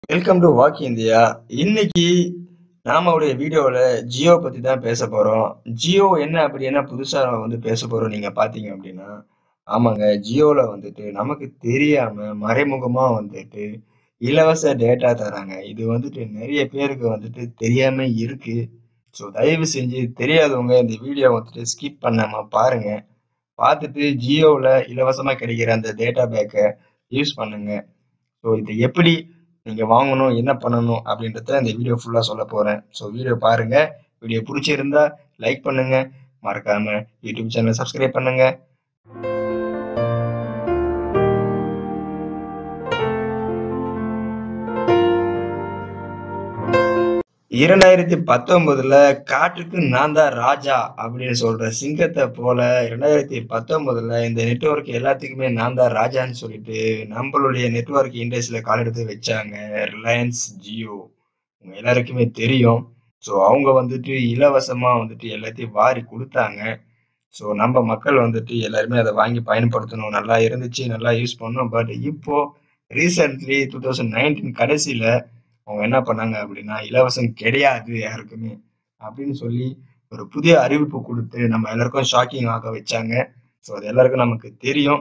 Welcome to walk India. இன்னைக்கு நாமளுடைய வீடியோல ஜியோ பத்தி தான் பேசப் போறோம். ஜியோ என்ன அப்படி என்ன புதுசா வந்து பேசப் போறோம் நீங்க பார்த்தீங்க அப்படின்னா, ஆமாங்க ஜியோல வந்துட்டு நமக்கு தெரியாம மறைமுகமா வந்துட்டு இலவச டேட்டா தராங்க. இது வந்துட்டு நெறைய பேருக்கு வந்துட்டு தெரியாம இருக்கு. ஸோ தயவு செஞ்சு தெரியாதவங்க இந்த வீடியோ வந்துட்டு ஸ்கிப் பண்ணாம பாருங்க. பார்த்துட்டு ஜியோல இலவசமா கிடைக்கிற அந்த டேட்டா பேக்க யூஸ் பண்ணுங்க. ஸோ இத எப்படி நீங்க வாங்கணும், என்ன பண்ணணும் அப்படின்றத இந்த வீடியோ ஃபுல்லா சொல்லப் போறேன். ஸோ வீடியோ பாருங்க. வீடியோ புடிச்சிருந்தா லைக் பண்ணுங்க. மறக்காம யூடியூப் சேனல சப்ஸ்கிரைப் பண்ணுங்க. 2019ல காற்றுக்கு நான் தான் ராஜா அப்படின்னு சொல்ற சிங்கத்த போல 2019ல இந்த நெட்வொர்க் எல்லாத்துக்குமே நான் தான் ராஜான்னு சொல்லிட்டு நம்மளுடைய நெட்வொர்க் இண்டஸ்ட்ரியில கால் எடுத்து வச்சாங்க ரிலையன்ஸ் ஜியோ. உங்க எல்லாருக்குமே தெரியும். ஸோ அவங்க வந்துட்டு இலவசமா வந்துட்டு எல்லாத்தையும் வாரி குடுத்தாங்க. ஸோ நம்ம மக்கள் வந்துட்டு எல்லாருமே அத வாங்கி பயன்படுத்தணும். நல்லா இருந்துச்சு. நல்லா யூஸ் பண்ணோம். பட் இப்போ ரீசென்ட்லி 2019 கடைசில அவங்க என்ன பண்ணாங்க அப்படின்னா, இலவசம் கிடையாது யாருக்குமே அப்படின்னு சொல்லி ஒரு புதிய அறிவிப்பு குடுத்து நம்ம எல்லாருக்கும் ஷாக்கிங் ஆக வச்சாங்க. ஸோ அது எல்லாருக்கும் நமக்கு தெரியும்.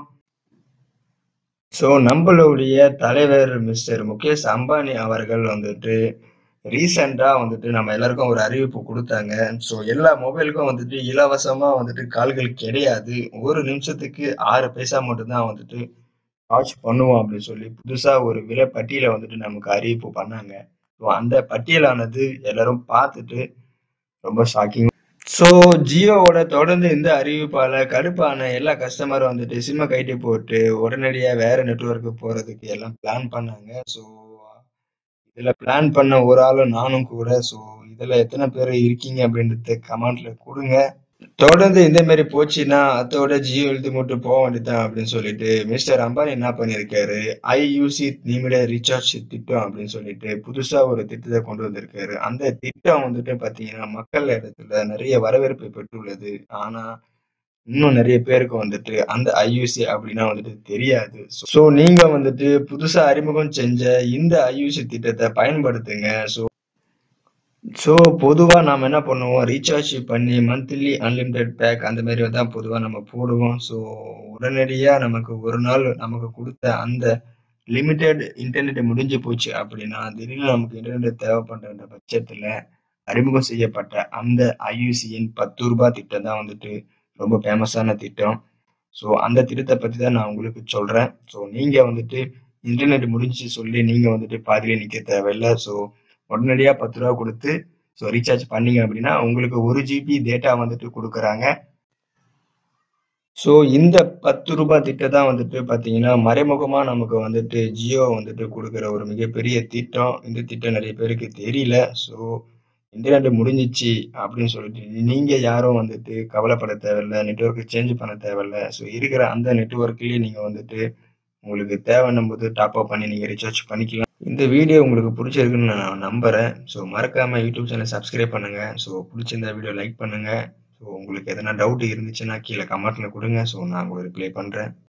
ஸோ நம்மளுடைய தலைவர் மிஸ்டர் முகேஷ் அம்பானி அவர்கள் வந்துட்டு ரீசென்ட்டா வந்துட்டு நம்ம எல்லாருக்கும் ஒரு அறிவிப்பு குடுத்தாங்க. ஸோ எல்லா மொபைலுக்கும் வந்துட்டு இலவசமா வந்துட்டு கால்கள் கிடையாது. ஒரு நிமிஷத்துக்கு 6 பைசா மட்டும் தான் வந்துட்டு சார்ஜ் பண்ணுவோம் அப்படின்னு சொல்லி புதுசா ஒரு விலை பட்டியல வந்துட்டு நமக்கு அறிவிப்பு பண்ணாங்க. ஸோ அந்த பட்டியலானது எல்லாரும் பார்த்துட்டு ரொம்ப ஷாக்கிங். ஸோ ஜியோவோட தொடர்ந்து இந்த அறிவிப்பால கடுப்பான எல்லா கஸ்டமரும் வந்துட்டு சிம்ம கழட்டி போட்டு உடனடியா வேற நெட்வொர்க் போறதுக்கு எல்லாம் பிளான் பண்ணாங்க. ஸோ இதுல பிளான் பண்ண ஒரு ஆளு நானும் கூட. ஸோ இதுல எத்தன பேரு இருக்கீங்க அப்படின்றத கமெண்ட்ல குடுங்க. தொடர்ந்து இந்த மாரி போச்சுன்னா அதோட ஜியோ இழுத்து மூட்டு போ வேண்டியதுதான் அப்படின்னு சொல்லிட்டு மிஸ்டர் அம்பானி என்ன பண்ணியிருக்காரு, ஐயூசி லிமிடெட் ரீசார்ஜ் திட்டம் அப்படின்னு சொல்லிட்டு புதுசா ஒரு திட்டத்த கொண்டு வந்திருக்காரு. அந்த திட்டம் வந்துட்டு பார்த்தீங்கன்னா, மக்கள் இடத்துல நெறைய வரவேற்பை பெற்றுள்ளது. ஆனா இன்னும் நெறைய பேருக்கு வந்துட்டு அந்த ஐயூசி அப்படின்னா வந்துட்டு தெரியாது. ஸோ நீங்க வந்துட்டு புதுசா அறிமுகம் செஞ்ச இந்த ஐயூசி திட்டத்த பயன்படுத்துங்க. ஸோ ஸோ பொதுவா நாம என்ன பண்ணுவோம், ரீசார்ஜ் பண்ணி மந்த்லி அன்லிமிடெட் பேக் அந்த மாரி தான் பொதுவா நம்ம போடுவோம். ஸோ உடனடியா நமக்கு ஒரு நாள் நமக்கு குடுத்த அந்த லிமிடெட் இன்டர்நெட் முடிஞ்சு போச்சு அப்படின்னா, திடீர்னு நமக்கு இன்டர்நெட் தேவைப்படுற பட்சத்துல அறிமுகம் செய்யப்பட்ட அந்த ஐயூசியின் ரூ. 10 திட்டம் தான் வந்துட்டு ரொம்ப ஃபேமஸான திட்டம். ஸோ அந்த திட்டத்த பத்தி தான் நான் உங்களுக்கு சொல்றேன். ஸோ நீங்க வந்துட்டு இன்டர்நெட் முடிஞ்சுச்சு சொல்லி நீங்க வந்துட்டு பாதியிலே நிக்க தேவையில்ல. ஸோ உடனடியா ரூ. 10 குடுத்து ஸோ ரீசார்ஜ் பண்ணீங்க அப்படின்னா, உங்களுக்கு 1 ஜிபி டேட்டா வந்துட்டு குடுக்குறாங்க. ஸோ இந்த ரூ. 10 திட்டம் தான் வந்துட்டு பார்த்தீங்கன்னா, மறைமுகமா நமக்கு வந்துட்டு ஜியோ வந்துட்டு குடுக்குற ஒரு மிகப்பெரிய திட்டம். இந்த திட்டம் நெறைய பேருக்கு தெரியல. ஸோ இன்டர்நெட் முடிஞ்சிச்சு அப்படின்னு சொல்லிட்டு நீங்க யாரும் வந்துட்டு கவலைப்பட தேவையில்ல. நெட்வொர்க் சேஞ்ச் பண்ண தேவையில்ல. ஸோ இருக்கிற அந்த நெட்வொர்க்லயே நீங்க வந்துட்டு உங்களுக்கு தேவைன்னும்போது டாப் அப் பண்ணி நீங்க ரீசார்ஜ் பண்ணிக்கலாம். இந்த வீடியோ உங்களுக்கு புடிச்சிருக்குன்னு நான் நம்புறேன். ஸோ மறக்காம யூடியூப் சேனல சப்ஸ்கிரைப் பண்ணுங்க. ஸோ புடிச்சிருந்தா வீடியோ லைக் பண்ணுங்க. ஸோ உங்களுக்கு எதனா டவுட் இருந்துச்சுன்னா கீழ கமெண்ட்ல குடுங்க. ஸோ நான் உங்களுக்கு ரிப்ளை பண்றேன்.